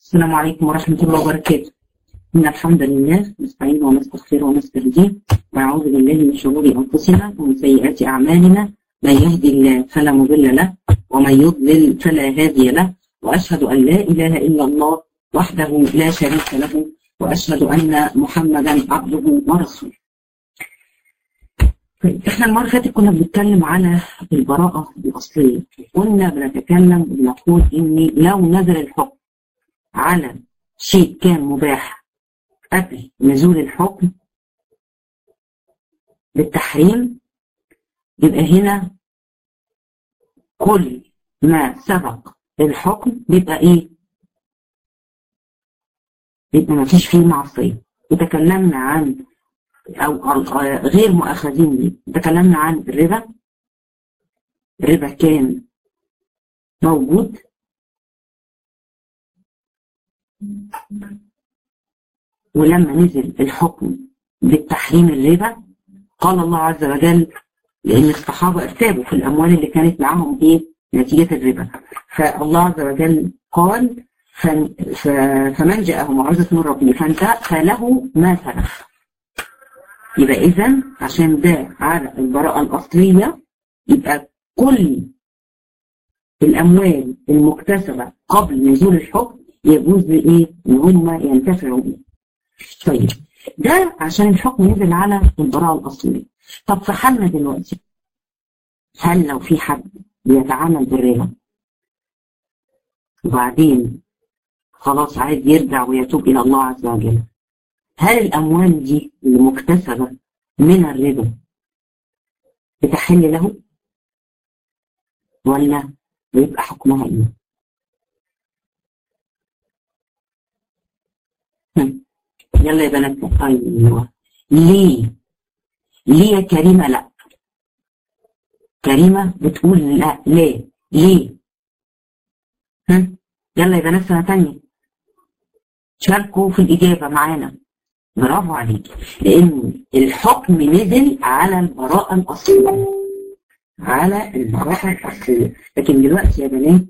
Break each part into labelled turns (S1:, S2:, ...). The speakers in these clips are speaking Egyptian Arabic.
S1: السلام عليكم ورحمة الله وبركاته إن الحمد لله نستعين ونستغفر ونستهديه ونعوذ بالله من شرور أنفسنا ومن سيئات أعمالنا من يهدي الله فلا مضل له ومن يضلل فلا هادي له وأشهد أن لا إله إلا الله وحده لا شريك له وأشهد أن محمدا عبده ورسوله طيب احنا المرة اللي فاتت كنا بنتكلم على البراءة الأصلية كنا بنتكلم وبنقول إن لو نزل الحكم على شيء كان مباح قبل نزول الحكم بالتحريم يبقى هنا كل ما سبق الحكم بيبقى ايه؟ بيبقى ما فيش فيه معصية وتكلمنا عن او غير مؤاخذين بيه تكلمنا عن الربا الربا كان موجود ولما نزل الحكم بالتحريم الربا قال الله عز وجل لأن الصحابة ارتابوا في الأموال اللي كانت معاهم إيه نتيجة الربا فالله عز وجل قال فمن جاءه موعظة من ربه فانتهى فله ما سلف يبقى إذا عشان ده على البراءة الأصلية يبقى كل الأموال المكتسبة قبل نزول الحكم يجوز لإيه؟ إن هم ينتفعوا بيه. طيب ده عشان الحكم نزل على البراءة الأصلية. طب في حالنا دلوقتي هل لو في حد بيتعامل بالربا وبعدين خلاص عايز يرجع ويتوب إلى الله عز وجل هل الأموال دي المكتسبة من الربا بتحل له ولا بيبقى حكمها ايه؟ يلا يا بنات ايوه ليه؟ ليه يا كريمة لا؟ كريمة بتقول لا ليه؟ ليه؟ ها؟ يلا يا بنات سنة تانية شاركوا في الإجابة معانا برافو عليك لأن الحكم نزل على البراءة الأصلية على البراءة الأصلية لكن دلوقتي يا بنات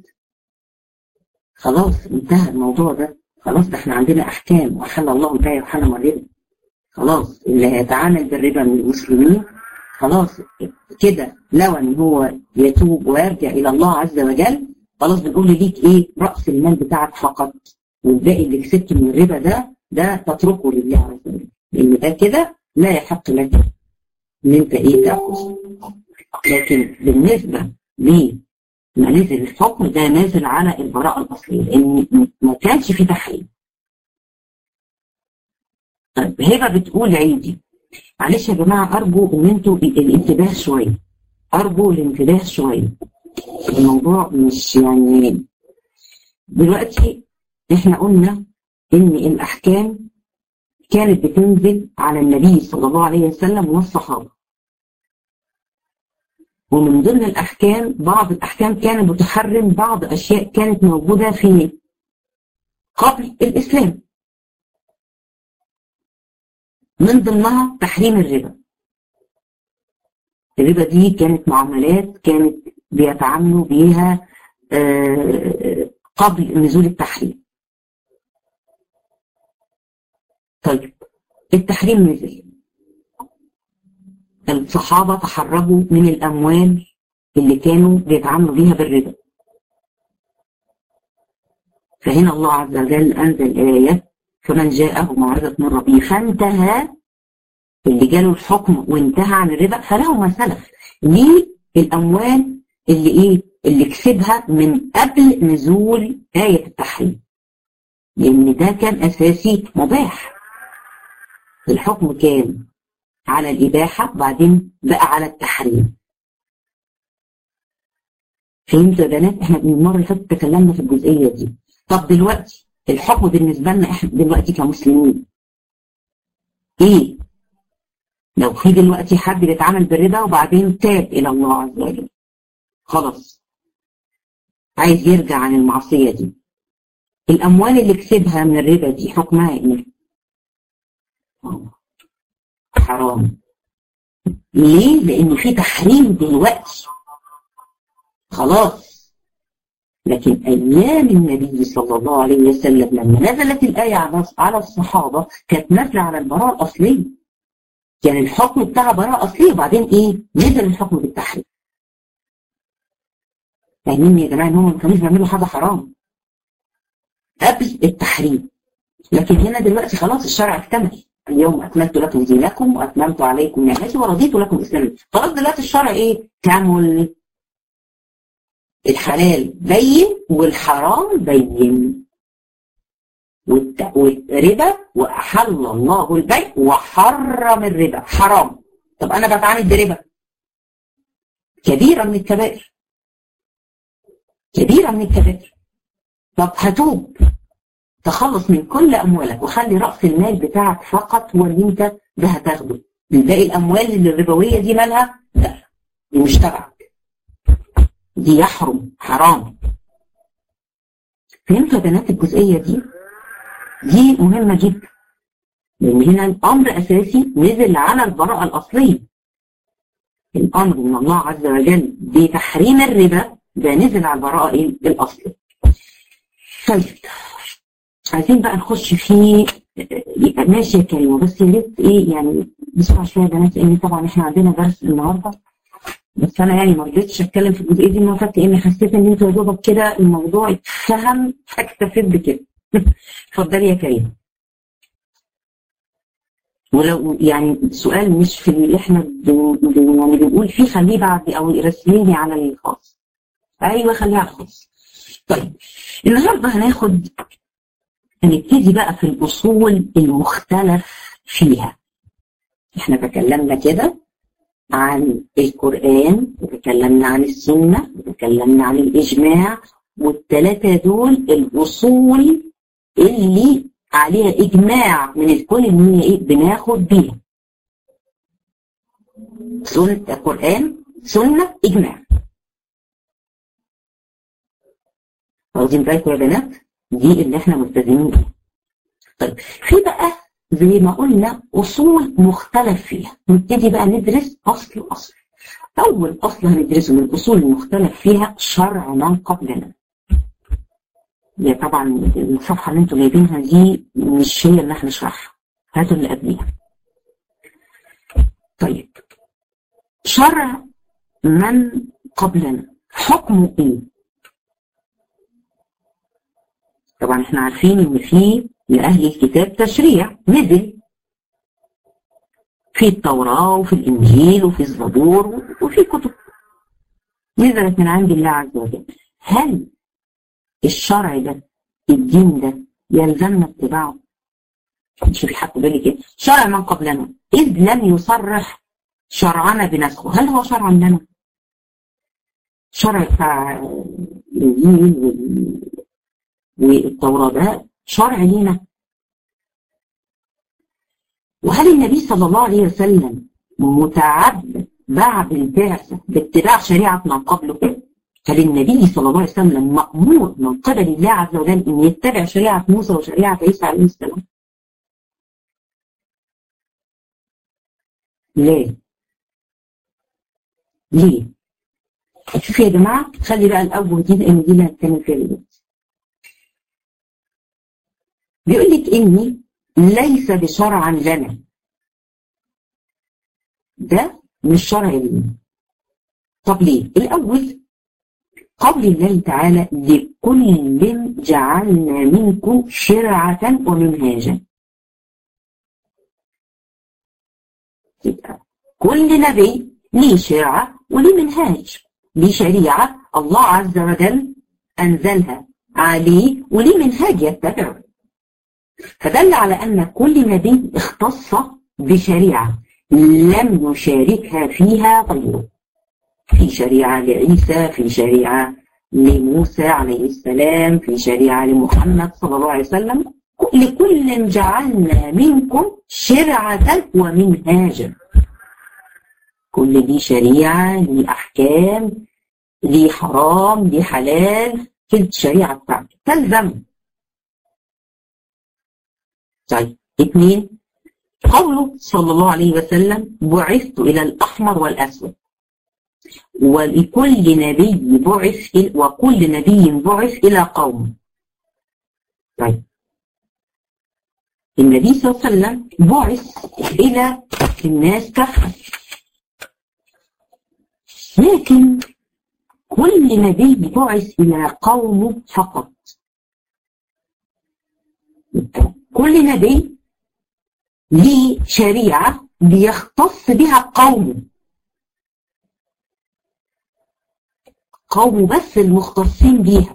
S1: خلاص انتهى الموضوع ده خلاص ده احنا عندنا أحكام وحل الله البيع وحرم الربا خلاص اللي هيتعامل بالربا من المسلمين خلاص كده لو ان هو يتوب ويرجع الى الله عز وجل خلاص بنقول ليك ايه راس المال بتاعك فقط والباقي اللي كسبته من الربا ده ده تتركه لله عز وجل لان ده كده لا يحق لك ان انت ايه تاخذ لكن بالنسبه لما نزل الحكم ده نازل على البراءه الاصليه لان ما كانش في تحريم طيب هبه بتقول عيدي معلش يا جماعه ارجو ان انتوا الانتباه شويه ارجو الانتباه شويه الموضوع مش يعني دلوقتي احنا قلنا ان الاحكام كانت بتنزل على النبي صلى الله عليه وسلم والصحابه ومن ضمن الاحكام بعض الاحكام كانت بتحرم بعض اشياء كانت موجوده في قبل الاسلام من ضمنها تحريم الربا الربا دي كانت معاملات كانت بيتعاملوا بيها قبل نزول التحريم طيب التحريم نزل الصحابة تحرجوا من الأموال اللي كانوا بيتعاملوا بيها بالربا فهنا الله عز وجل أنزل آية فمن جاءه موعظة من ربه فانتهى اللي جاله الحكم وانتهى عن الربا فله ما سلف ليه الأموال اللي إيه اللي كسبها من قبل نزول آية التحريم لأن ده كان أساسي مباح الحكم كان على الإباحة بعدين بقى على التحريم فهمتوا يا بنات احنا المرة اللي فاتت تكلمنا في الجزئية دي طب دلوقتي الحكم بالنسبة لنا احنا دلوقتي كمسلمين ايه لو في دلوقتي حد بيتعامل بالربا وبعدين تاب الى الله عز وجل خلاص عايز يرجع عن المعصية دي الاموال اللي كسبها من الربا دي حكمها ايه حرام ليه لان في تحريم دلوقتي خلاص لكن أيام النبي صلى الله عليه وسلم لما نزلت الآية على الصحابة كانت نازلة على البراءة الأصلية يعني الحكم بتاع براءة أصلية وبعدين إيه نزل الحكم بالتحريم فاهمين يا جماعة إن هم ما كانوش بيعملوا حاجة حرام قبل التحريم لكن هنا دلوقتي خلاص الشرع اكتمل اليوم أكملت لكم دينكم وأتممت عليكم نعمتي ورضيت لكم الإسلام خلاص دلوقتي الشرع إيه كامل الحلال بين والحرام بين والربا وأحل الله البيع وحرم الربا حرام طب أنا بتعامل بربا كبيرة من الكبائر كبيرة من الكبائر طب هتوب تخلص من كل أموالك وخلي رأس المال بتاعك فقط هو اللي أنت ده هتاخده باقي الأموال اللي الربوية دي مالها لا دي مش تبعك دي يحرم حرام فهمتوا يا بنات الجزئية دي دي مهمة جدا لأن هنا الأمر أساسي نزل على البراءة الأصلية الأمر من الله عز وجل بتحريم الربا ده نزل على البراءة إيه؟ الأصلية طيب عايزين بقى نخش في ماشي يا كريمه بس يا ريت ايه يعني بسرعه شويه يا بنات لان طبعا احنا عندنا درس النهارده بس انا يعني ما رضيتش اتكلم في الجزئيه دي ما فات لان حسيت ان انتوا يا دوبك كده الموضوع اتفهم فاكتفيت بكده اتفضلي يا كريم ولو يعني سؤال مش في اللي احنا بن يعني بنقول فيه خليه بعد او رسميني على الخاص ايوه خليها على الخاص طيب النهارده هناخد هنبتدي بقى في الاصول المختلف فيها احنا تكلمنا كده عن القرآن وتكلمنا عن السنة وتكلمنا عن الإجماع والثلاثة دول الأصول اللي عليها إجماع من الكل إن هي إيه بناخد بيها سنة القرآن سنة إجماع واخدين بالكم يا بنات دي اللي احنا ملتزمين بيها طيب في بقى زي ما قلنا أصول مختلف فيها نبتدي بقى ندرس أصل أصل أول أصل هندرسه من الأصول المختلف فيها شرع من قبلنا هي طبعا الصفحة اللي انتوا جايبينها دي مش هي اللي احنا نشرحها هاتوا اللي قبليها طيب شرع من قبلنا حكمه ايه طبعا احنا عارفين ان في لأهل الكتاب تشريع نزل في التوراة وفي الإنجيل وفي الزبور وفي كتب نزلت من عند الله عز وجل هل الشرع ده الدين ده يلزمنا اتباعه شوفي حتى بالي كده شرع من قبلنا إذ لم يصرح شرعنا بنسخه هل هو شرع لنا شرع بتاع الإنجيل والتوراة ده شرع لنا وهل النبي صلى الله عليه وسلم متعبد بعد البعثة باتباع شريعة من قبله هل النبي صلى الله عليه وسلم مأمور من قبل الله عز وجل أن يتبع شريعة موسى وشريعة عيسى عليه السلام ليه ليه شوفوا يا جماعة خلي بقى الأول دي لأن دي اللي هنتكلم فيها دلوقتي بيقول لك إني ليس بشرعا لنا ده مش شرع لنا طب ليه؟ الأول قول الله تعالى لكل جعلنا منكم شرعة ومنهاجا يبقى كل نبي ليه شرعة وليه منهاج ليه شريعة الله عز وجل أنزلها عليه وليه منهاج يتبعه فدل على أن كل نبي اختص بشريعة لم يشاركها فيها غيره في شريعة لعيسى في شريعة لموسى عليه السلام في شريعة لمحمد صلى الله عليه وسلم لكل جعلنا منكم شرعة ومنهاجا كل دي شريعة ليه أحكام ليه حرام ليه حلال في الشريعة بتاعته تلزم طيب اثنين قوله صلى الله عليه وسلم بعثت إلى الأحمر والأسود ولكل نبي بعث وكل نبي بعث إلى قوم طيب النبي صلى الله عليه وسلم بعث إلى الناس كافة لكن كل نبي بعث إلى قومه فقط كل نبي ليه شريعة بيختص بها قومه قومه بس المختصين بيها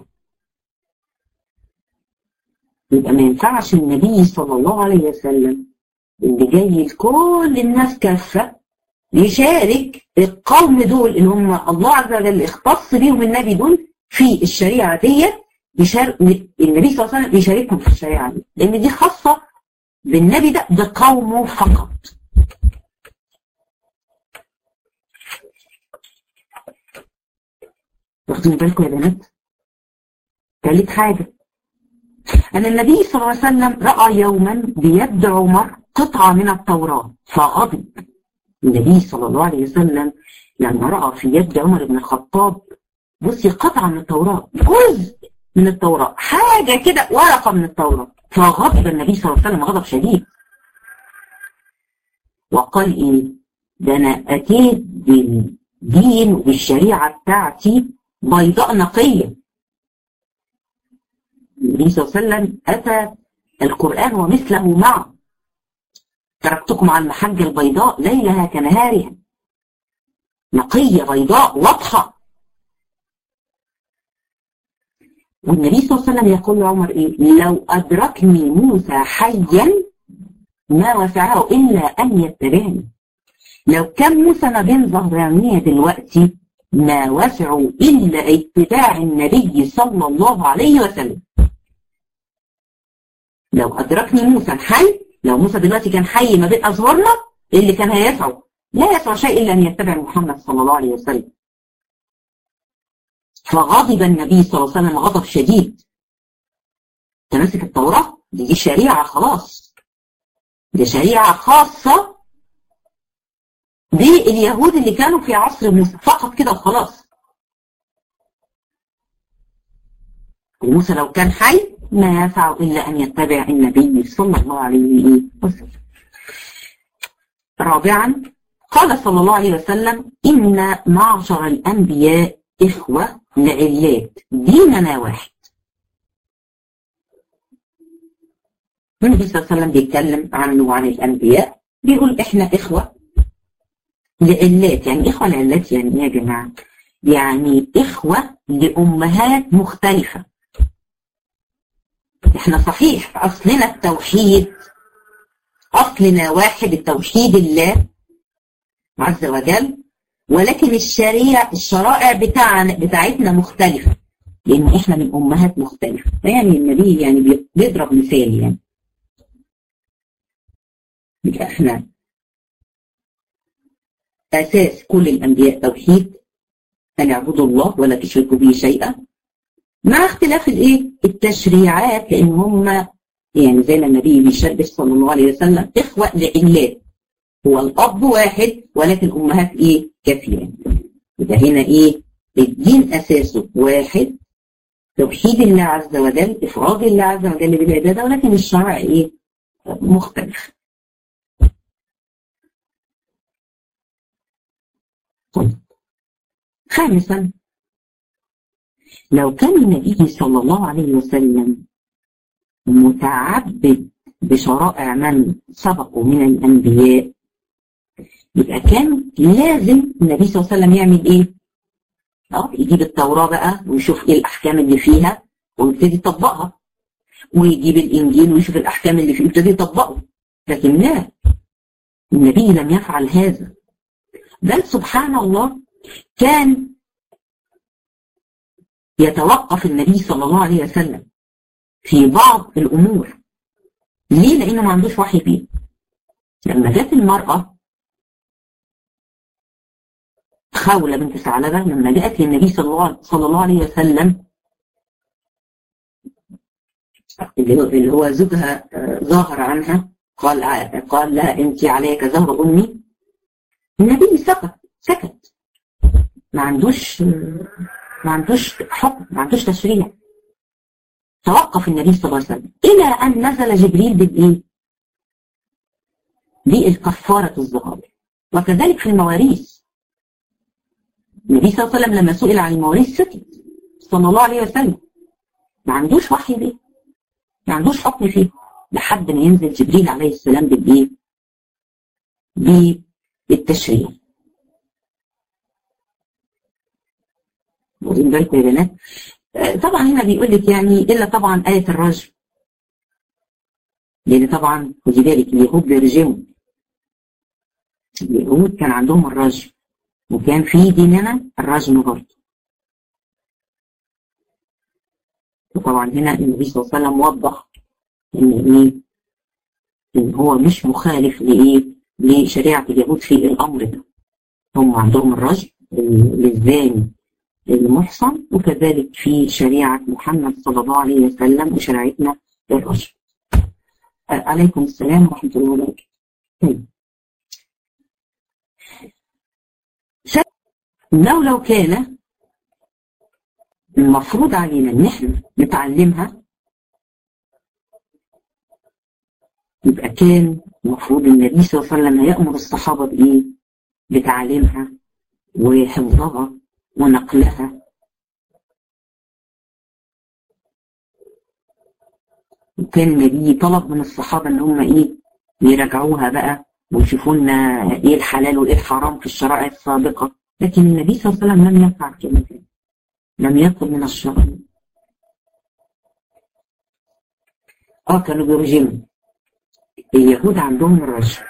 S1: يبقى ما ينفعش النبي صلى الله عليه وسلم اللي جاي لكل الناس كافة يشارك القوم دول اللي هم الله عز وجل اختص بيهم النبي دول في الشريعة ديت يشارك النبي صلى الله عليه وسلم يشاركهم في الشريعة دي لأن دي خاصة بالنبي ده بقومه فقط واخدين بالكم يا بنات ثالث حاجة أن النبي صلى الله عليه وسلم رأى يوما بيد عمر قطعة من التوراة فغضب النبي صلى الله عليه وسلم لما رأى في يد عمر بن الخطاب بصي قطعة من التوراة جزء من التوراة حاجة كده ورقة من التوراة فغضب النبي صلى الله عليه وسلم غضب شديد وقال ايه ده انا اتيت بالدين وبالشريعة بتاعتي بيضاء نقية النبي صلى الله عليه وسلم اتى القرآن ومثله معه تركتكم على المحجة البيضاء ليلها كنهارها نقية بيضاء واضحة والنبي صلى الله عليه وسلم يقول لعمر ايه لو ادركني موسى حيا ما وسعه الا ان يتبعني لو كان موسى ما بين ظهرانية دلوقتي ما وسعوا الا اتباع النبي صلى الله عليه وسلم لو ادركني موسى حي لو موسى دلوقتي كان حي ما بين اظهرنا اللي كان هيسعه لا يسع شيء الا ان يتبع محمد صلى الله عليه وسلم فغضب النبي صلى الله عليه وسلم غضب شديد تمسك التوراة دي, دي شريعة خلاص دي شريعة خاصة باليهود اللي كانوا في عصر موسى فقط كده وخلاص وموسى لو كان حي ما ينفع إلا أن يتبع النبي صلى الله عليه وسلم رابعا قال صلى الله عليه وسلم إن معشر الأنبياء إخوة لعلات ديننا واحد النبي صلى الله عليه وسلم بيتكلم عنه وعن الأنبياء بيقول إحنا إخوة لعلات يعني إخوة لعلات يعني إيه يا جماعة؟ يعني إخوة لأمهات مختلفة إحنا صحيح أصلنا التوحيد أصلنا واحد التوحيد الله عز وجل ولكن الشريعة الشرائع بتاعنا بتاعتنا مختلفة لأن إحنا من أمهات مختلفة يعني النبي يعني بيضرب مثال يعني يبقى إحنا أساس كل الأنبياء توحيد أن يعبدوا الله ولا تشركوا به شيئا مع اختلاف الإيه؟ التشريعات لأن هم يعني زي ما النبي بيشبه صلى الله عليه وسلم إخوة لعلات هو الأب واحد ولكن أمهات إيه كثيرة يبقى هنا إيه الدين أساسه واحد توحيد الله عز وجل إفراد الله عز وجل بالعبادة ولكن الشرع إيه مختلف طيب خامسا لو كان النبي صلى الله عليه وسلم متعبد بشرائع من سبقوا من الأنبياء يبقى كان لازم النبي صلى الله عليه وسلم يعمل ايه؟ اه يجيب التوراة بقى ويشوف ايه الأحكام اللي فيها ويبتدي يطبقها ويجيب الإنجيل ويشوف الأحكام اللي فيه ويبتدي يطبقه لكن لا النبي لم يفعل هذا بل سبحان الله كان يتوقف النبي صلى الله عليه وسلم في بعض الأمور ليه؟ لأنه ما عندوش وحي فيه لما جت المرأة خولة بنت ثعلبة لما جاءت للنبي صلى الله, صلى الله عليه وسلم اللي هو, اللي هو زوجها ظاهر عنها قال قال لها انت عليك زهر امي النبي سكت سكت ما عندوش ما عندوش حكم ما عندوش تشريع توقف النبي صلى الله عليه وسلم إلى أن نزل جبريل بالإيه؟ بالكفارة الظهار وكذلك في المواريث النبي صلى الله عليه وسلم لما سئل عن المواريث سكت صلى الله عليه وسلم ما عندوش وحي ليه ما عندوش حكم فيه لحد ما ينزل جبريل عليه السلام بالايه بالتشريع واخدين بالكم يا بنات طبعا هنا بيقول لك يعني الا طبعا آية الرجم لان طبعا خدي بالك اليهود بيرجموا اليهود كان عندهم الرجم وكان في ديننا الرجم برضه وطبعا هنا النبي صلى الله عليه وسلم وضح ان ايه ان هو مش مخالف لايه لشريعه اليهود في الامر ده هم عندهم الرجم للزاني المحصن وكذلك في شريعه محمد صلى الله عليه وسلم وشريعتنا الرجم عليكم السلام ورحمه الله وبركاته طيب لو لو كان المفروض علينا ان احنا نتعلمها يبقى كان المفروض النبي صلى الله عليه وسلم يأمر الصحابة بإيه؟ بتعليمها وحفظها ونقلها وكان النبي طلب من الصحابة إن هم إيه؟ يراجعوها بقى ويشوفوا لنا إيه الحلال وإيه الحرام في الشرائع السابقة لكن النبي صلى الله عليه وسلم لم يفعل كده لم يطلب من الشرع اه كانوا بيرجموا اليهود عندهم الرجم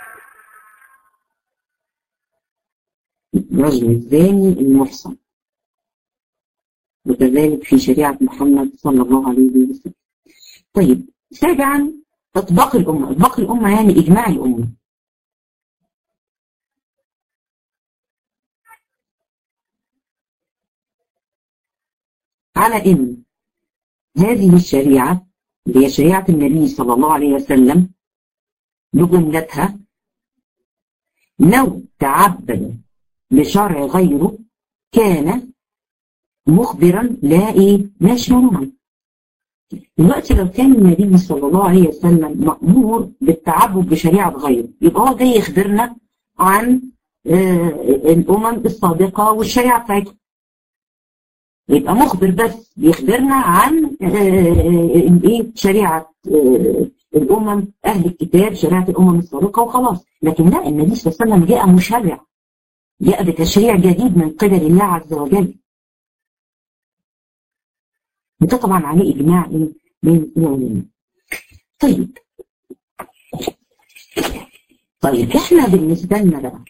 S1: رجم الزاني المحصن وكذلك في شريعة محمد صلى الله عليه وسلم طيب سابعا اطباق الأمة اطباق الأمة يعني إجماع الأمة على ان هذه الشريعة اللي هي شريعة النبي صلى الله عليه وسلم بجملتها لو تعبد بشرع غيره كان مخبرا لا ايه لا شرعا دلوقتي لو كان النبي صلى الله عليه وسلم مأمور بالتعبد بشريعة غيره يبقى هو جاي يخبرنا عن آه الأمم السابقة والشريعة بتاعتهم يبقى مخبر بس بيخبرنا عن ايه شريعه الامم اهل الكتاب شريعه الامم السابقه وخلاص لكن لا النبي صلى الله عليه وسلم جاء مشرع جاء بتشريع جديد من قبل الله عز وجل وده طبعا عليه اجماع من العلماء طيب طيب احنا بالنسبه لنا بقى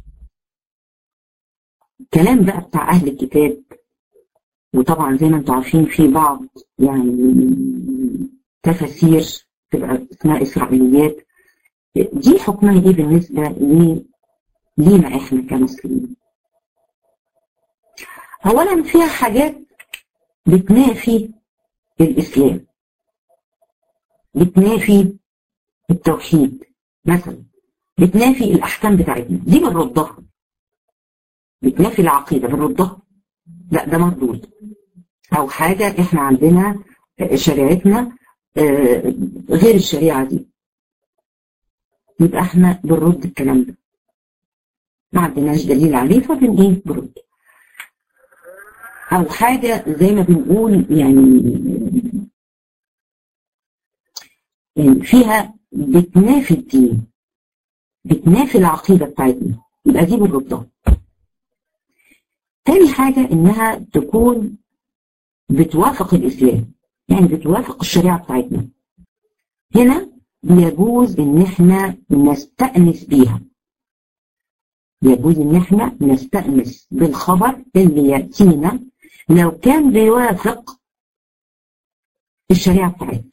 S1: كلام بقى بتاع اهل الكتاب وطبعا زي ما انتم عارفين في بعض يعني تفاسير تبقى اسمها اسرائيليات دي حكمها ايه بالنسبه لينا احنا كمسلمين اولا فيها حاجات بتنافي الاسلام بتنافي التوحيد مثلا بتنافي الاحكام بتاعتنا دي بنردها بتنافي العقيده بنردها لا ده مردود او حاجة احنا عندنا شريعتنا غير الشريعة دي يبقى احنا بنرد الكلام ده ما عندناش دليل عليه فبن ايه برد او حاجة زي ما بنقول يعني يعني فيها بتنافي الدين بتنافي العقيدة بتاعتنا يبقى دي بنردها تاني حاجة إنها تكون بتوافق الإسلام يعني بتوافق الشريعة بتاعتنا هنا يجوز إن إحنا نستأنس بيها يجوز إن إحنا نستأنس بالخبر اللي يأتينا لو كان بيوافق الشريعة بتاعتنا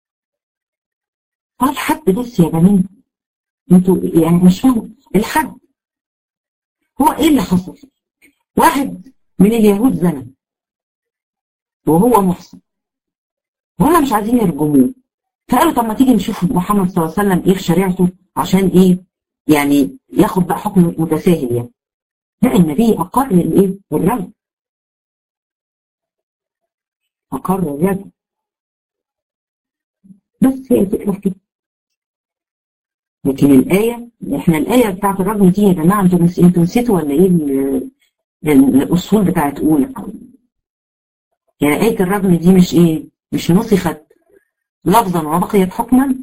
S1: قال حد بس يا بنين انتوا يعني مش فاهم الحد هو ايه اللي حصل واحد من اليهود زنى وهو محسن وهم مش عايزين يرجموه فقالوا طب ما تيجي نشوف محمد صلى الله عليه وسلم ايه في شريعته عشان ايه يعني ياخد بقى حكم متساهل يعني لا النبي أقر الإيه؟ الرجل أقر الرجل بس هي الفكرة في كده لكن الآية احنا الآية بتاعت الرجل دي يا جماعة انتوا انتوا نسيتوا ولا ايه الأصول بتاعت أولى يعني آية الرجل دي مش ايه مش نسخت لفظا وبقيت حكما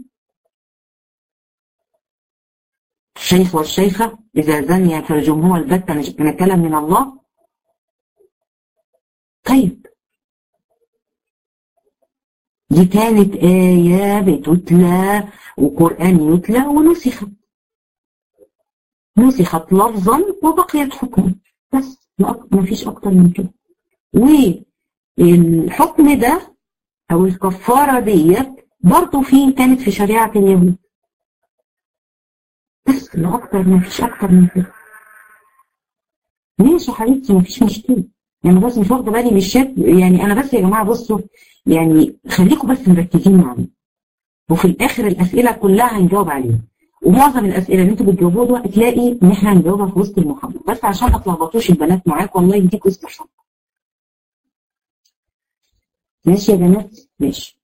S1: الشيخ والشيخة إذا زنيا فالجمهور البتة نتكلم من الله طيب دي كانت آية بتتلى وقرآن يتلى ونسخت نسخت لفظا وبقيت حكما بس ما فيش أكتر من كده والحكم ده أو الكفارة ديت برضه في كانت في شريعة اليهود بس لا أكتر ما فيش أكتر من كده ماشي يا حبيبتي ما فيش مشكلة يعني بس مش واخدة بالي من الشات يعني أنا بس يا جماعة بصوا يعني خليكم بس مركزين معايا وفي الآخر الأسئلة كلها هنجاوب عليها ومعظم الأسئلة اللي انتوا بتجاوبوها دلوقتي تلاقي إن إحنا هنجاوبها في وسط المحاضرة بس عشان ما تلخبطوش البنات معاكم والله يديكوا استحسان ماشي يا بنات ماشي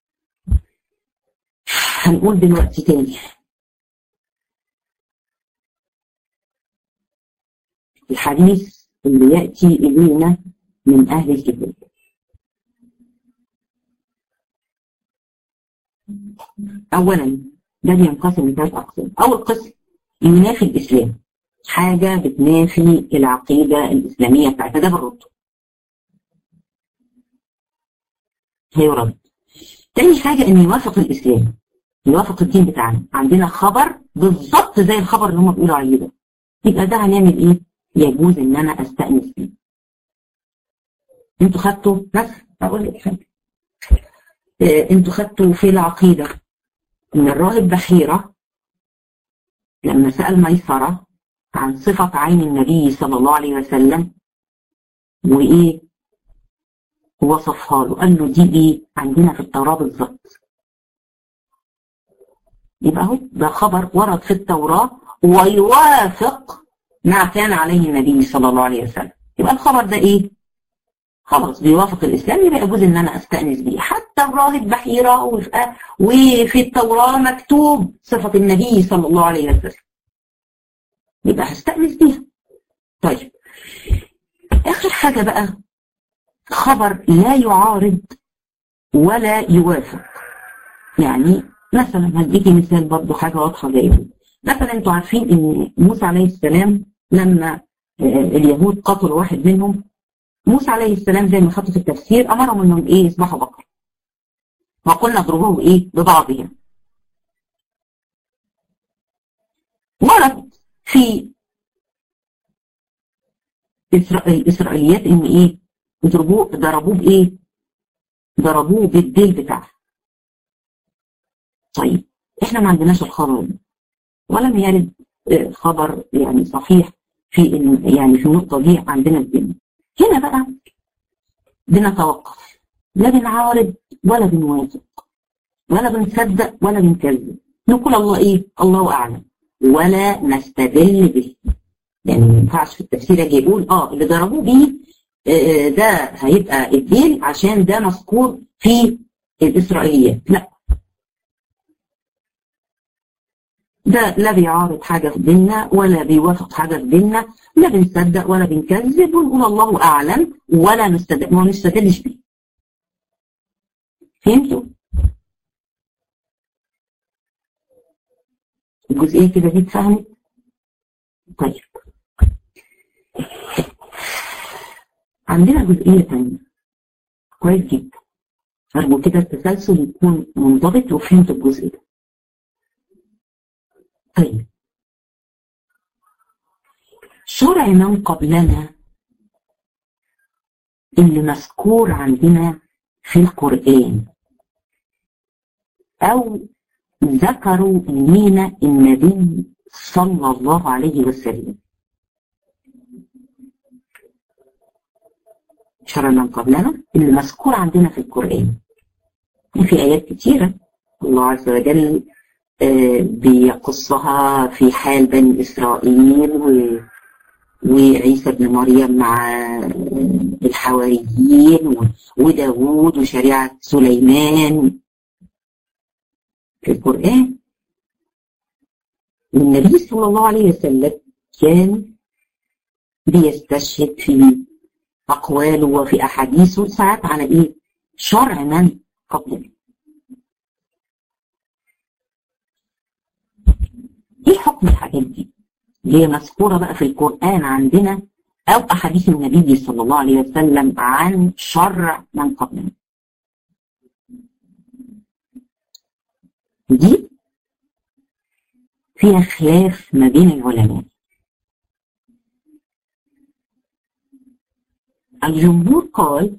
S1: هنقول دلوقتي تاني الحديث اللي يأتي إلينا من أهل الكتاب أولا ده بينقسم لثلاث أقسام أول قسم ينافي الإسلام حاجة بتنافي العقيدة الإسلامية بتاعتها ده بالرد هيرد تاني حاجة إن يوافق الإسلام يوافق الدين بتاعنا عندنا خبر بالظبط زي الخبر اللي هم بيقولوا عليه ده يبقى ده هنعمل إيه؟ يجوز إن أنا أستأنس بيه انتوا خدتوا بس أقول لك حاجة انتوا خدتوا في العقيدة ان الراهب بحيرة لما سأل ميسرة عن صفة عين النبي صلى الله عليه وسلم وإيه وصفها له قال له دي إيه عندنا في التوراة بالظبط يبقى هو ده خبر ورد في التوراة ويوافق ما كان عليه النبي صلى الله عليه وسلم يبقى الخبر ده إيه خلاص بيوافق الإسلام يبقى يجوز إن أنا أستأنس بيه حتى الراهب بحيرة وفي التوراة مكتوب صفة النبي صلى الله عليه وسلم يبقى هستأنس بيها طيب آخر حاجة بقى خبر لا يعارض ولا يوافق يعني مثلا هديكي مثال برضو حاجة واضحة جدا مثلا انتوا عارفين ان موسى عليه السلام لما اليهود قتلوا واحد منهم موسى عليه السلام زي ما خدوا في التفسير امرهم انهم ايه يصبحوا بقر وقلنا اضربوه ايه ببعضهم ورد في الاسرائيليات ان ايه يضربوه ضربوه بايه ضربوه بالديل بتاعه طيب احنا ما عندناش الخبر ده ولم يرد خبر يعني صحيح في يعني في النقطه دي عندنا الدين هنا بقى بنتوقف لا بنعارض ولا بنوافق ولا بنصدق ولا بنكذب نقول الله ايه الله اعلم ولا نستدل به يعني ما ينفعش في التفسير اجي يقول اه اللي ضربوه بيه آه ده هيبقى الدين عشان ده مذكور في الاسرائيليات لا ده لا بيعارض حاجة في ديننا ولا بيوافق حاجة في ديننا لا بنصدق ولا بنكذب ونقول الله أعلم ولا نستدل ما نستدلش بيه فهمتوا؟ الجزئية كده دي اتفهمت؟ طيب عندنا جزئية تانية كويس جدا أرجو كده التسلسل يكون منضبط وفهمت الجزء ده طيب شرع من قبلنا اللي مذكور عندنا في القرآن أو ذكروا لينا النبي صلى الله عليه وسلم شرع من قبلنا اللي مذكور عندنا في القرآن في آيات كتيرة الله عز وجل بيقصها في حال بني إسرائيل وعيسى ابن مريم مع الحواريين وداوود وشريعة سليمان في القرآن والنبي صلى الله عليه وسلم كان بيستشهد في أقواله وفي أحاديثه ساعات على إيه؟ شرع من قبله إيه حكم الحاجات دي؟ اللي هي مذكورة بقى في القرآن عندنا أو أحاديث النبي صلى الله عليه وسلم عن شرع من قبلنا دي فيها خلاف ما بين العلماء الجمهور قال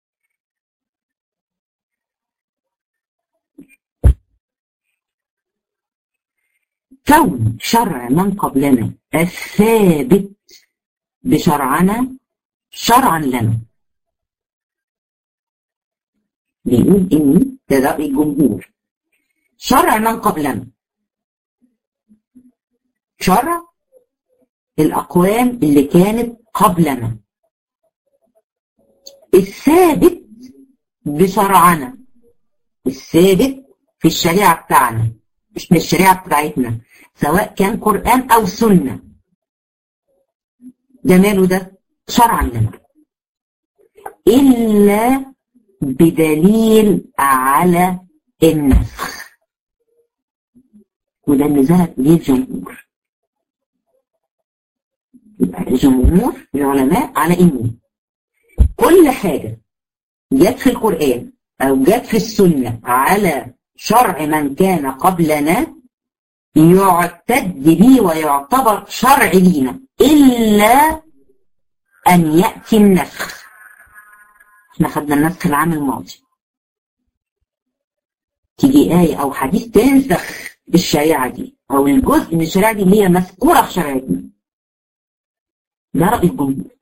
S1: كون شرع من قبلنا الثابت بشرعنا شرعا لنا بيقول إن ده رأي الجمهور شرع من قبلنا شرع الأقوام اللي كانت قبلنا الثابت بشرعنا الثابت في الشريعة بتاعنا مش في الشريعة بتاعتنا سواء كان قرآن أو سنة ده ماله ده شرعا لنا إلا بدليل على النسخ وده اللي ذهب ليه الجمهور يبقى الجمهور العلماء على إن كل حاجة جت في القرآن أو جت في السنة على شرع من كان قبلنا يعتد به ويعتبر شرع لينا إلا أن يأتي النسخ احنا خدنا النسخ العام الماضي تيجي آية أو حديث تنسخ الشريعة دي أو الجزء من الشريعة دي اللي هي مذكورة في شريعتنا ده رأي الجمهور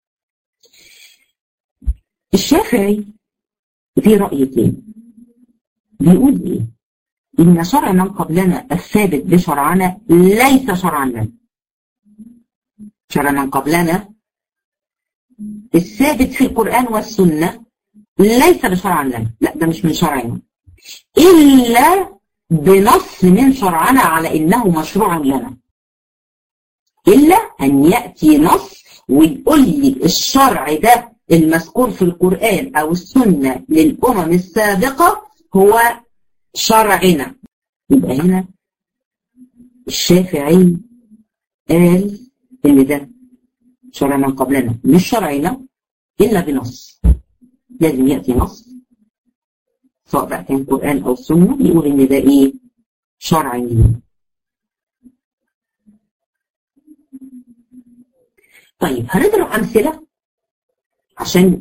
S1: الشافعي في رأي تاني بيقول ايه ان شرع من قبلنا الثابت بشرعنا ليس شرعا لنا شرع من قبلنا الثابت في القرآن والسنة ليس بشرعا لنا لا ده مش من شرعنا إلا بنص من شرعنا على إنه مشروع لنا إلا أن يأتي نص ويقول لي الشرع ده المذكور في القرآن أو السنة للأمم السابقة هو شرعنا يبقى هنا الشافعي قال ان ده شرع من قبلنا مش شرعنا الا بنص لازم ياتي نص سواء بقى كان قران او سنه يقول ان ده ايه شرع لينا طيب هنضرب امثله عشان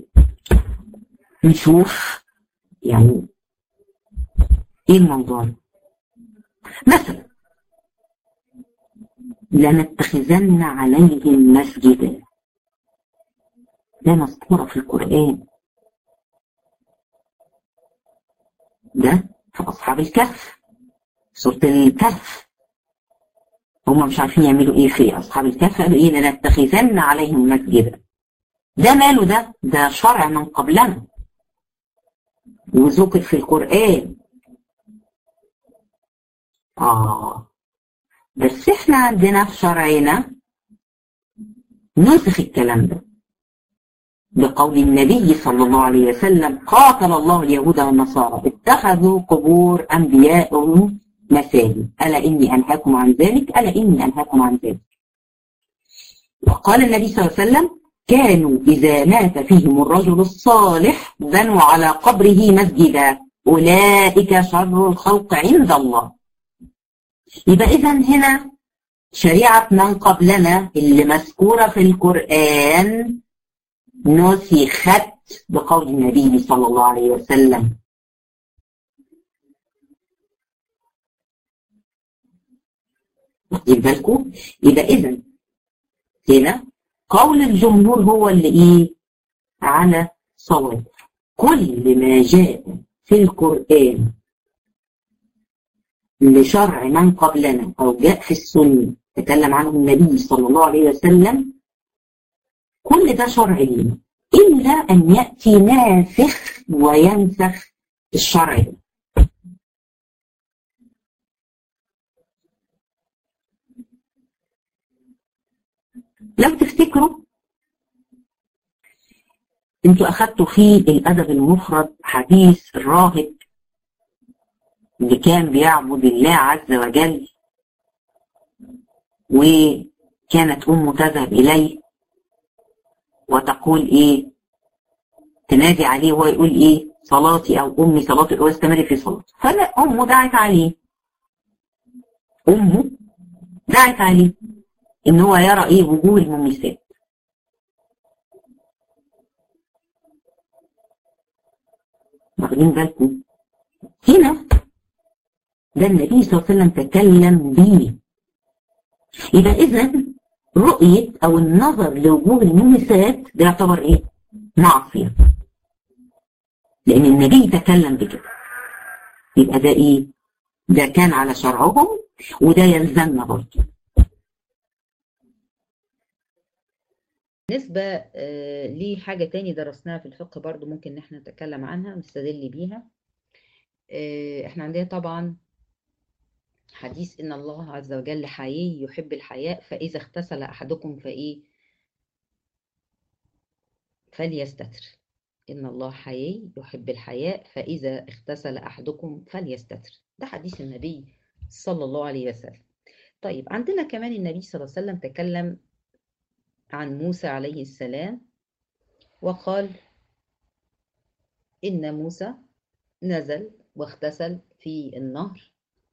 S1: نشوف يعني ايه الموضوع مثلا لنتخذن عليهم مسجدا ده مذكورة في القرآن ده في أصحاب الكهف سورة الكهف هم مش عارفين يعملوا ايه في أصحاب الكهف قالوا ايه لنتخذن عليهم مسجدا ده ماله ده ده شرع من قبلنا وذكر في القرآن آه بس احنا عندنا في شرعنا نسخ الكلام ده بقول النبي صلى الله عليه وسلم قاتل الله اليهود والنصارى اتخذوا قبور أنبيائهم مساجد ألا إني أنهاكم عن ذلك ألا إني أنهاكم عن ذلك وقال النبي صلى الله عليه وسلم كانوا إذا مات فيهم الرجل الصالح بنوا على قبره مسجدا أولئك شر الخلق عند الله يبقى إذا هنا شريعة من قبلنا اللي مذكورة في القرآن نسخت بقول النبي صلى الله عليه وسلم واخدين بالكم يبقى إذا هنا قول الجمهور هو اللي إيه على صواب كل ما جاء في القرآن لشرع من قبلنا أو جاء في السنة تكلم عنه النبي صلى الله عليه وسلم كل ده شرع لينا إلا أن يأتي ناسخ وينسخ الشرع ده لو تفتكروا انتوا اخدتوا في الادب المفرد حديث الراهب اللي كان بيعبد الله عز وجل وكانت امه تذهب اليه وتقول ايه تنادي عليه وهو يقول ايه صلاتي او امي صلاتي واستمر في صلاته فلا امه دعت عليه امه دعت عليه ان هو يرى ايه وجوه المميسات واخدين بالكم هنا ده النبي صلى الله عليه وسلم تكلم به يبقى اذا رؤية او النظر لوجوه المميسات ده يعتبر ايه معصية لان النبي تكلم بكده يبقى ده ايه ده كان على شرعهم وده يلزمنا برضه
S2: بالنسبة آه، لحاجة تاني درسناها في الفقه برضو ممكن ان احنا نتكلم عنها نستدل بيها آه، احنا عندنا طبعا حديث ان الله عز وجل حيي يحب الحياء فاذا اغتسل احدكم فايه فليستتر ان الله حيي يحب الحياء فاذا اغتسل احدكم فليستتر ده حديث النبي صلى الله عليه وسلم طيب عندنا كمان النبي صلى الله عليه وسلم تكلم عن موسى عليه السلام وقال إن موسى نزل واغتسل في النهر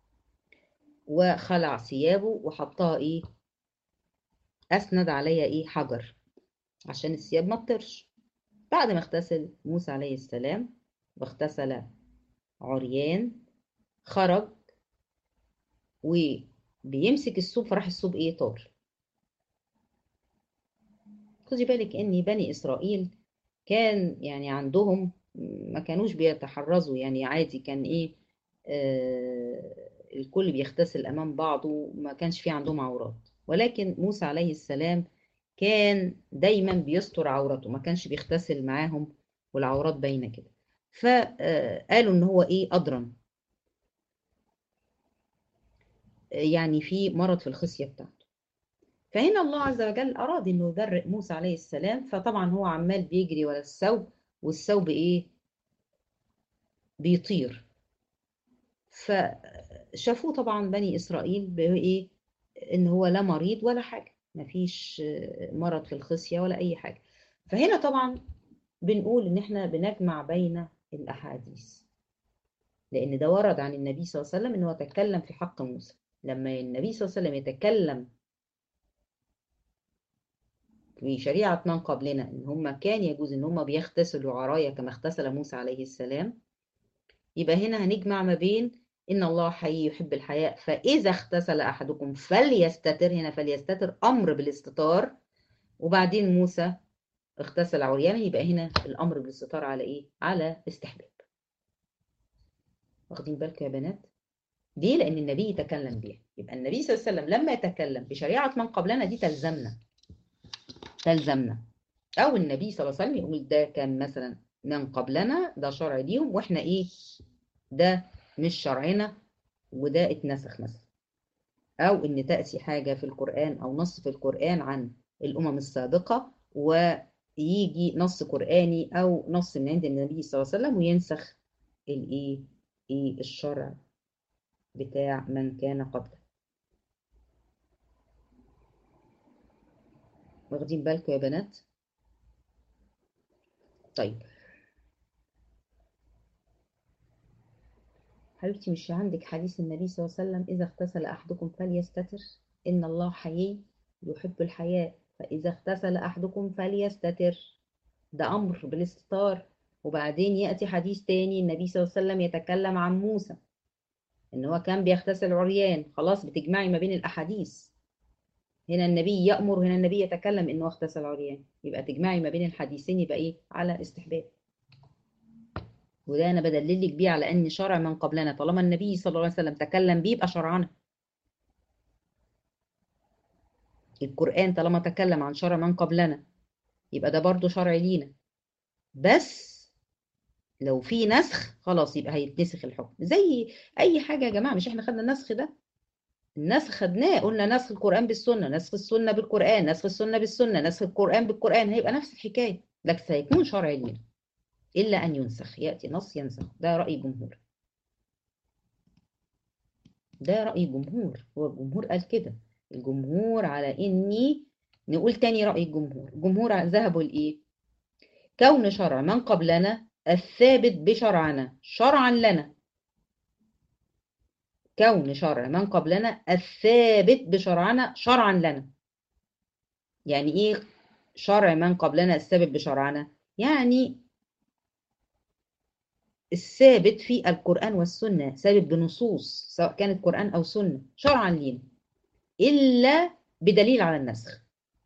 S2: وخلع ثيابه وحطها إيه أسند عليها إيه حجر عشان الثياب ما تطرش بعد ما اغتسل موسى عليه السلام واغتسل عريان خرج وبيمسك الثوب فراح الثوب إيه طار خدي بالك ان بني اسرائيل كان يعني عندهم ما كانوش بيتحرزوا يعني عادي كان ايه آه الكل بيغتسل امام بعضه ما كانش في عندهم عورات ولكن موسى عليه السلام كان دايما بيستر عورته ما كانش بيغتسل معاهم والعورات باينه كده فقالوا ان هو ايه اضرم يعني في مرض في الخصيه بتاعته فهنا الله عز وجل أراد إنه يبرئ موسى عليه السلام فطبعا هو عمال بيجري ورا الثوب والثوب إيه؟ بيطير فشافوه طبعا بني إسرائيل بإيه؟ إن هو لا مريض ولا حاجة مفيش مرض في الخصية ولا أي حاجة فهنا طبعا بنقول إن إحنا بنجمع بين الأحاديث لأن ده ورد عن النبي صلى الله عليه وسلم إنه تكلم في حق موسى لما النبي صلى الله عليه وسلم يتكلم في شريعة من قبلنا إن هم كان يجوز إن هم بيغتسلوا عرايا كما اغتسل موسى عليه السلام يبقى هنا هنجمع ما بين إن الله حي يحب الحياء فإذا اغتسل أحدكم فليستتر هنا فليستتر أمر بالاستتار وبعدين موسى اغتسل عريانا يبقى هنا الأمر بالاستتار على إيه؟ على استحباب واخدين بالكم يا بنات؟ ليه؟ لأن النبي يتكلم بيها يبقى النبي صلى الله عليه وسلم لما يتكلم بشريعة من قبلنا دي تلزمنا تلزمنا او النبي صلى الله عليه وسلم يقول ده كان مثلا من قبلنا ده شرع ليهم واحنا ايه ده مش شرعنا وده اتنسخ مثلا او ان تاتي حاجه في القران او نص في القران عن الامم السابقه ويجي نص قراني او نص من عند النبي صلى الله عليه وسلم وينسخ الايه ايه الشرع بتاع من كان قبله واخدين بالكم يا بنات طيب حبيبتي مش عندك حديث النبي صلى الله عليه وسلم إذا اغتسل أحدكم فليستتر إن الله حيي يحب الحياء فإذا اغتسل أحدكم فليستتر ده أمر بالاستتار وبعدين يأتي حديث تاني النبي صلى الله عليه وسلم يتكلم عن موسى إن هو كان بيغتسل عريان خلاص بتجمعي ما بين الأحاديث هنا النبي يأمر هنا النبي يتكلم انه اغتسل عريان يبقى تجمعي ما بين الحديثين يبقى ايه على استحباب وده انا بدللك بيه على ان شرع من قبلنا طالما النبي صلى الله عليه وسلم تكلم بيه يبقى شرعنا القرآن طالما تكلم عن شرع من قبلنا يبقى ده برضو شرع لينا بس لو في نسخ خلاص يبقى هيتنسخ الحكم زي اي حاجه يا جماعه مش احنا خدنا النسخ ده النسخ خدناه قلنا نسخ القران بالسنه نسخ السنه بالقران نسخ السنه بالسنه نسخ القران بالقران هيبقى نفس الحكايه لكن سيكون شرع لينا الا ان ينسخ ياتي نص ينسخ ده راي جمهور ده راي جمهور هو الجمهور قال كده الجمهور على اني نقول تاني راي الجمهور الجمهور ذهبوا لايه كون شرع من قبلنا الثابت بشرعنا شرعا لنا كون شرع من قبلنا الثابت بشرعنا شرعا لنا يعني ايه شرع من قبلنا الثابت بشرعنا يعني الثابت في القرآن والسنة ثابت بنصوص سواء كانت قرآن أو سنة شرعا لينا إلا بدليل على النسخ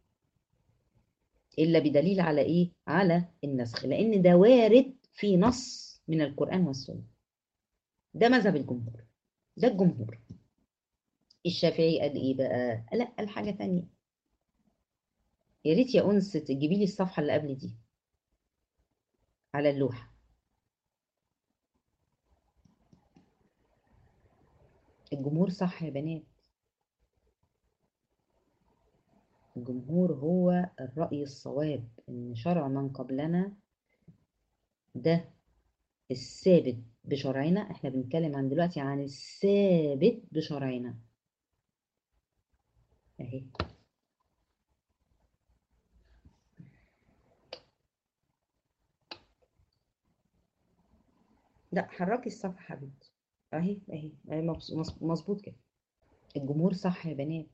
S2: إلا بدليل على إيه؟ على النسخ لأن ده وارد في نص من القرآن والسنة ده مذهب الجمهور ده الجمهور الشافعي قال إيه بقى؟ لا قال حاجة تانية يا ريت يا أنس تجيبي لي الصفحة اللي قبل دي على اللوحة الجمهور صح يا بنات الجمهور هو الرأي الصواب إن شرع من قبلنا ده الثابت بشرعنا احنا بنتكلم عن دلوقتي عن الثابت بشرعنا اهي لا حركي الصفحة حبيبتي اهي اهي اهي مظبوط كده الجمهور صح يا بنات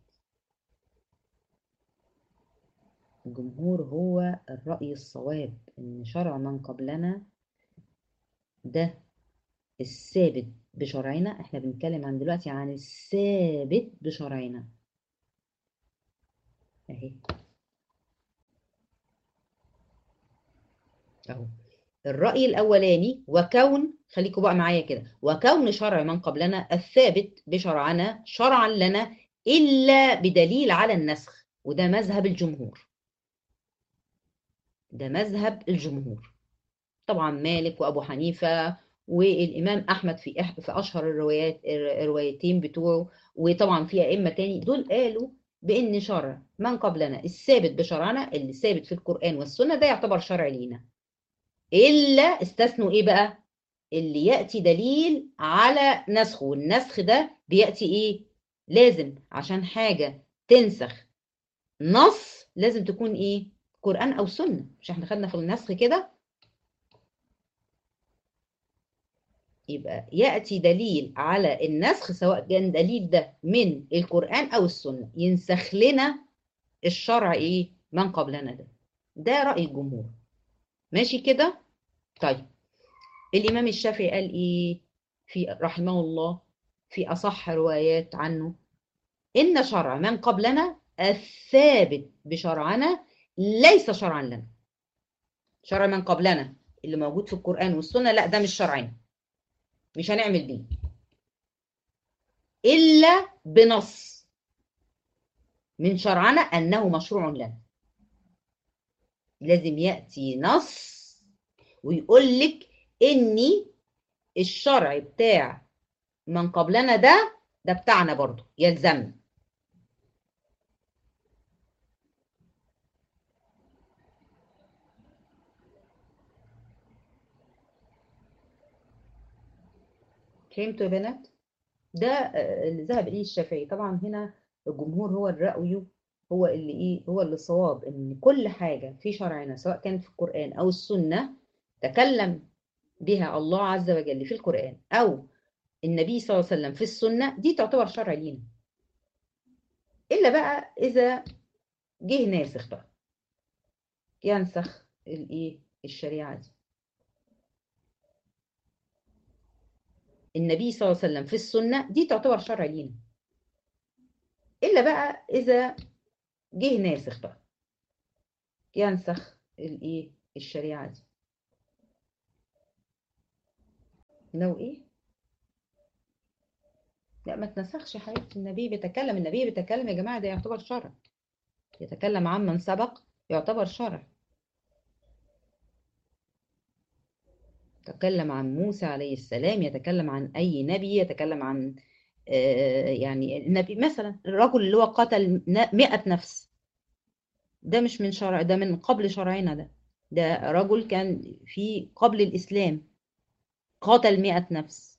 S2: الجمهور هو الرأي الصواب إن شرع من قبلنا ده الثابت بشرعنا احنا بنتكلم عن دلوقتي عن الثابت بشرعنا اهي اهو الرأي الأولاني وكون خليكم بقى معايا كده وكون شرع من قبلنا الثابت بشرعنا شرعا لنا إلا بدليل على النسخ وده مذهب الجمهور ده مذهب الجمهور طبعا مالك وأبو حنيفة والإمام أحمد في في أشهر الروايات الروايتين بتوعه وطبعا في أئمة تاني دول قالوا بأن شرع من قبلنا الثابت بشرعنا اللي ثابت في القرآن والسنة ده يعتبر شرع لينا إلا استثنوا إيه بقى؟ اللي يأتي دليل على نسخه والنسخ ده بيأتي إيه؟ لازم عشان حاجة تنسخ نص لازم تكون إيه؟ قرآن أو سنة مش احنا خدنا في النسخ كده؟ يبقى يأتي دليل على النسخ سواء كان دليل ده من القرآن أو السنة ينسخ لنا الشرع إيه؟ من قبلنا ده ده رأي الجمهور ماشي كده طيب الإمام الشافعي قال إيه في رحمه الله في أصح روايات عنه إن شرع من قبلنا الثابت بشرعنا ليس شرعا لنا شرع من قبلنا اللي موجود في القرآن والسنة لا ده مش شرعنا مش هنعمل بيه إلا بنص من شرعنا أنه مشروع لنا لازم يأتي نص ويقول لك إني الشرع بتاع من قبلنا ده ده بتاعنا برضو يلزمنا فهمتوا يا بنات؟ ده اللي ذهب اليه الشافعي طبعا هنا الجمهور هو الرأي هو اللي ايه هو اللي صواب ان كل حاجه في شرعنا سواء كانت في القران او السنه تكلم بها الله عز وجل في القران او النبي صلى الله عليه وسلم في السنه دي تعتبر شرع لينا الا بقى اذا جه ناسخ بقى ينسخ الايه الشريعه دي النبي صلى الله عليه وسلم في السنة دي تعتبر شرع لينا إلا بقى إذا جه ناسخ بقى ينسخ الإيه الشريعة دي لو إيه لا ما تنسخش حبيبتي النبي بيتكلم النبي بيتكلم يا جماعة ده يعتبر شرع يتكلم عن من سبق يعتبر شرع يتكلم عن موسى عليه السلام يتكلم عن أي نبي يتكلم عن آه، يعني النبي مثلا الرجل اللي هو قتل مئة نفس ده مش من شرع ده من قبل شرعنا ده ده رجل كان في قبل الإسلام قاتل مئة نفس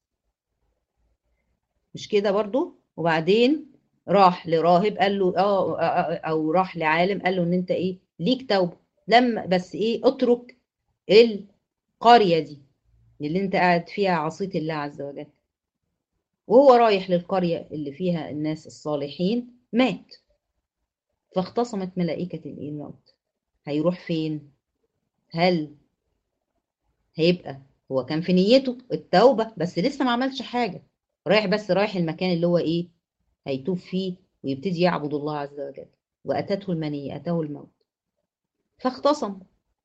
S2: مش كده برضو وبعدين راح لراهب قال له اه آه، او راح لعالم قال له ان انت ايه ليك توبه لما بس ايه اترك القريه دي اللي انت قاعد فيها عصيت الله عز وجل وهو رايح للقريه اللي فيها الناس الصالحين مات فاختصمت ملائكه الايه الموت هيروح فين هل هيبقى هو كان في نيته التوبه بس لسه ما عملش حاجه رايح بس رايح المكان اللي هو ايه هيتوب فيه ويبتدي يعبد الله عز وجل وأتته المنية أتاه الموت فاختصم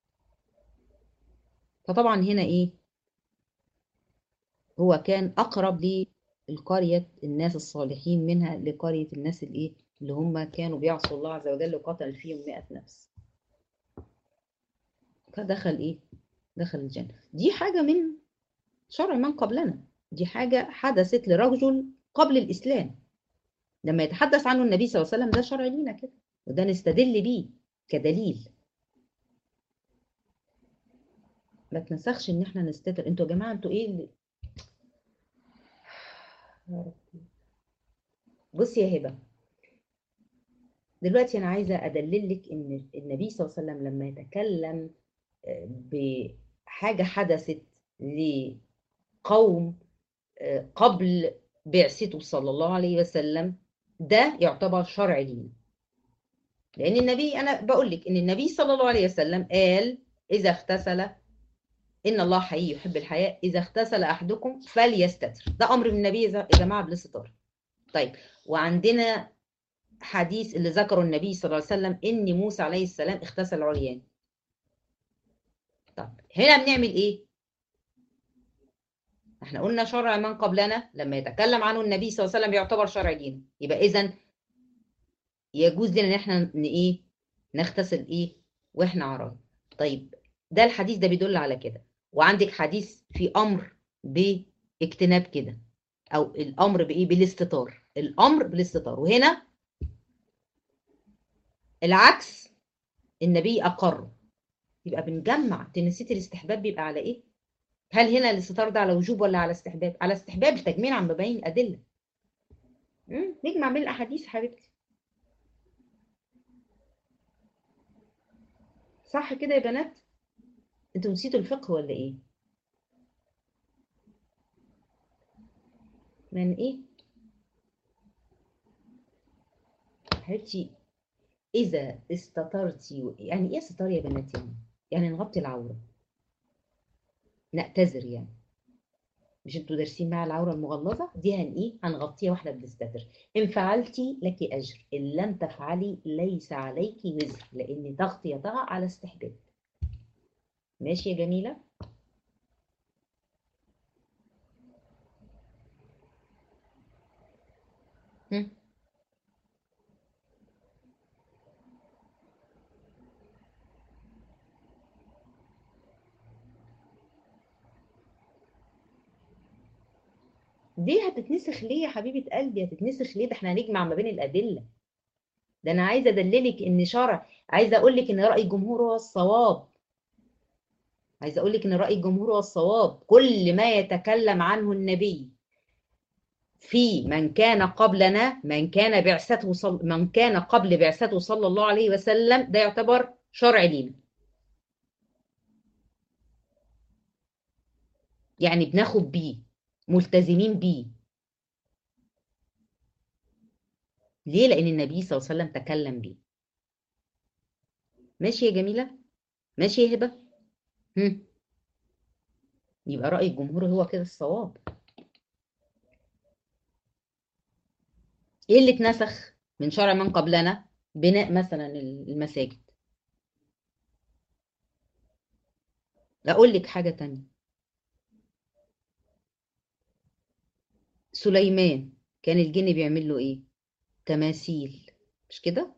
S2: فطبعا هنا إيه هو كان أقرب للقرية الناس الصالحين منها لقرية الناس الإيه اللي هم كانوا بيعصوا الله عز وجل وقتل فيهم مئة نفس فدخل إيه دخل الجنة دي حاجة من شرع من قبلنا دي حاجة حدثت لرجل قبل الإسلام لما يتحدث عنه النبي صلى الله عليه وسلم ده شرع لينا كده وده نستدل بيه كدليل ما تنسخش ان احنا نستتر انتوا يا جماعه انتوا ايه اللي... بصي يا هبه دلوقتي انا عايزه ادلل لك ان النبي صلى الله عليه وسلم لما يتكلم بحاجه حدثت لقوم قبل بعثته صلى الله عليه وسلم ده يعتبر شرع لينا لان النبي انا بقول لك ان النبي صلى الله عليه وسلم قال اذا اغتسل ان الله حي يحب الحياء اذا اغتسل احدكم فليستتر ده امر من النبي يا جماعه بالاستتار طيب وعندنا حديث اللي ذكره النبي صلى الله عليه وسلم ان موسى عليه السلام اغتسل عريان طب هنا بنعمل ايه احنا قلنا شرع من قبلنا لما يتكلم عنه النبي صلى الله عليه وسلم يعتبر شرع دين يبقى اذا يجوز لنا ان احنا ايه نغتسل ايه واحنا عراي طيب ده الحديث ده بيدل على كده وعندك حديث في امر باجتناب كده او الامر بايه بالاستتار الامر بالاستتار وهنا العكس النبي اقر يبقى بنجمع تنسيت الاستحباب بيبقى على ايه هل هنا الاستتار ده على وجوب ولا على استحباب على استحباب التجميل عن مبين الادله نجمع بين الاحاديث حبيبتي صح كده يا بنات انتوا نسيتوا الفقه ولا ايه من ايه حبيبتي اذا استترتي يعني ايه استتار يا بنات يعني يعني نغطي العوره نعتذر يعني مش انتوا دارسين مع العوره المغلظه دي هن ايه هنغطيها واحنا بنستتر ان فعلتي لك اجر ان لم تفعلي ليس عليك وزر لان تغطيتها على استحباب ماشي يا جميله هم. دي هتتنسخ ليه يا حبيبة قلبي هتتنسخ ليه ده احنا هنجمع ما بين الأدلة ده أنا عايزة أدللك إن شرع عايزة أقول لك إن رأي الجمهور هو الصواب عايزة أقول لك إن رأي الجمهور هو الصواب كل ما يتكلم عنه النبي في من كان قبلنا من كان بعثته صل... من كان قبل بعثته صلى الله عليه وسلم ده يعتبر شرع لينا يعني بناخد بيه ملتزمين بيه ليه لان النبي صلى الله عليه وسلم تكلم بيه ماشي يا جميله ماشي يا هبه هم. يبقى راي الجمهور هو كده الصواب ايه اللي اتنسخ من شرع من قبلنا بناء مثلا المساجد اقول لك حاجه تانية سليمان كان الجن بيعمل له ايه تماثيل مش كده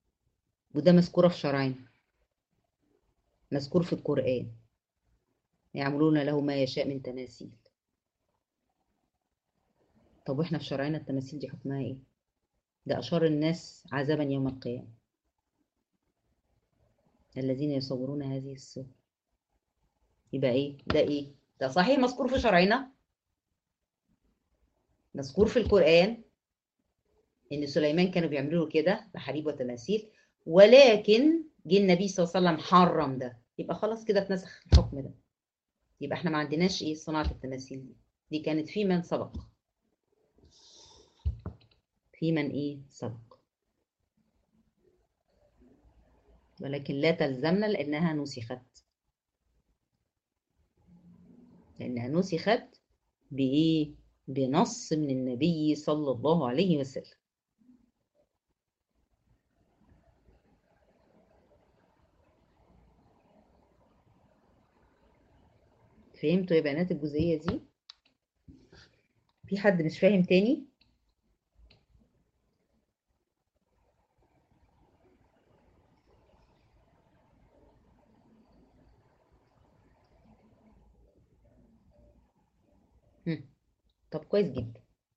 S2: وده مذكوره في شرعنا مذكور في القرآن يعملون له ما يشاء من تماثيل طب واحنا في شرعنا التماثيل دي حكمها ايه ده اشار الناس عذابا يوم القيامه الذين يصورون هذه الصور يبقى ايه ده ايه ده صحيح مذكور في شرعنا مذكور في القرآن ان سليمان كانوا بيعملوا له كده بحريب وتماثيل ولكن جه النبي صلى الله عليه وسلم حرم ده يبقى خلاص كده اتنسخ الحكم ده يبقى احنا ما عندناش ايه صناعة التماثيل دي دي كانت في من سبق في من ايه سبق ولكن لا تلزمنا لانها نسخت لانها نسخت بايه بنص من النبي صلى الله عليه وسلم فهمتوا يا بنات الجزئية دي في حد مش فاهم تاني هم. طب كويس جدا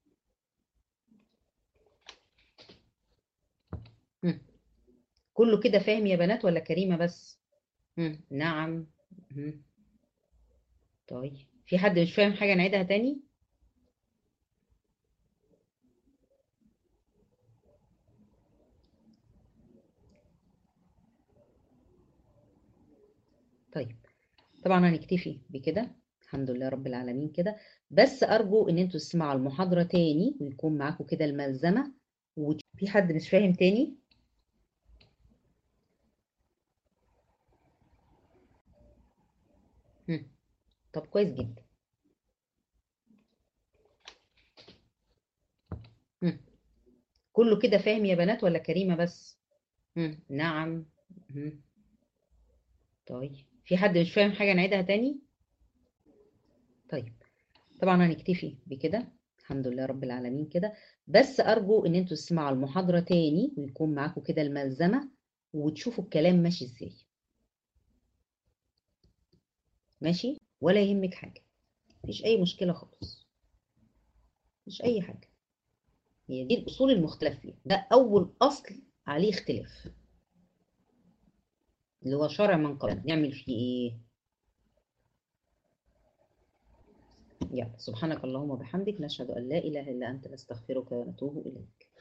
S2: هم. كله كده فاهم يا بنات ولا كريمة بس هم. نعم هم. طيب في حد مش فاهم حاجة نعيدها تاني طيب طبعا هنكتفي بكده الحمد لله رب العالمين كده بس أرجو إن انتوا تسمعوا المحاضرة تاني ويكون معاكم كده الملزمة وفي حد مش فاهم تاني هم. طب كويس جدا هم. كله كده فاهم يا بنات ولا كريمة بس هم. نعم هم. طيب في حد مش فاهم حاجة نعيدها تاني طيب طبعا هنكتفي بكده الحمد لله رب العالمين كده بس أرجو إن انتوا تسمعوا المحاضرة تاني ويكون معاكم كده الملزمة وتشوفوا الكلام ماشي ازاي ماشي ولا يهمك حاجة مفيش أي مشكلة خالص مش أي حاجة هي دي الأصول المختلف فيها ده أول أصل عليه اختلاف اللي هو شرع من قبل نعمل فيه إيه يلا سبحانك اللهم وبحمدك نشهد أن لا إله إلا أنت نستغفرك ونتوب إليك